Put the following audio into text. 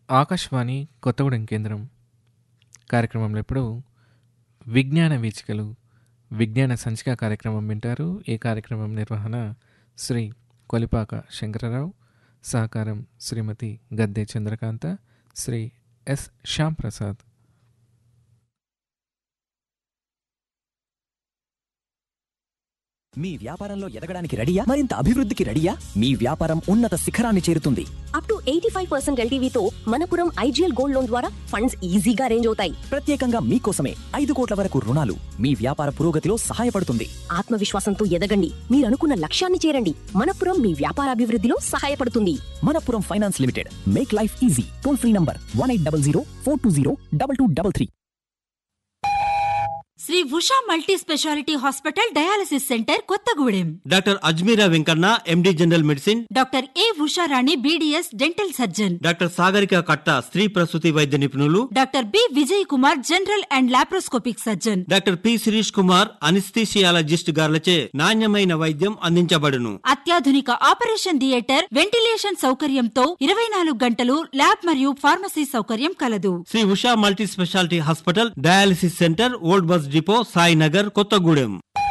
ఆకాశవాణి కొత్తగూడెం కేంద్రం కార్యక్రమంలో ఇప్పుడు విజ్ఞాన వీచికలు విజ్ఞాన సంచిక కార్యక్రమం వింటారు ఈ కార్యక్రమం నిర్వహణ శ్రీ కొలిపాక శంకరరావు సహకారం శ్రీమతి గద్దె చంద్రకాంత శ్రీ ఎస్ శ్యామ్ ప్రసాద్ మీ వ్యాపారంలో ఎదగడానికి రెడీయా మరింత అభివృద్ధికి రెడీయా మీ వ్యాపారం ఉన్నత శిఖరాన్ని చేరుతుంది up to eighty five percent ఎల్టీవీతో మనపురం ఐజీఎల్ గోల్డ్ లోన్ ద్వారా ఫండ్స్ ఈజీగా రేంజ్ అవుతాయి ప్రత్యేకంగా మీకోసమే ఐదు కోట్ల వరకు రుణాలు మీ వ్యాపార పురోగతిలో సహాయపడుతుంది ఆత్మవిశ్వాసంతో ఎదగండి మీరు అనుకున్న లక్ష్యాన్ని చేరండి మనపురం మీ వ్యాపార అభివృద్ధిలో సహాయపడుతుంది Manappuram finance limited make life easy toll free number one eight double zero four two zero double two double three Shri Usha multi speciality hospital dialysis centre Kothagudem doctor Ajmeera Venkanna MD general medicine doctor A Usharani BDS dental surgeon doctor Sagarika Katta స్త్రీ ప్రసూతి వైద్య నిపుణులు doctor B Vijay Kumar general and laparoscopic surgeon doctor P Sirish Kumar anaesthesiologist గార్లచే నాణ్యమైన వైద్యం అందించబడును అత్యాధునిక operation theatre ventilation సౌకర్యంతో ఇరవై నాలుగు గంటలు ల్యాబ్ మరియు ఫార్మసీ సౌకర్యం కలదు Shri Usha multi speciality hospital dialysis centre old bus depot Sainagar Kothagudem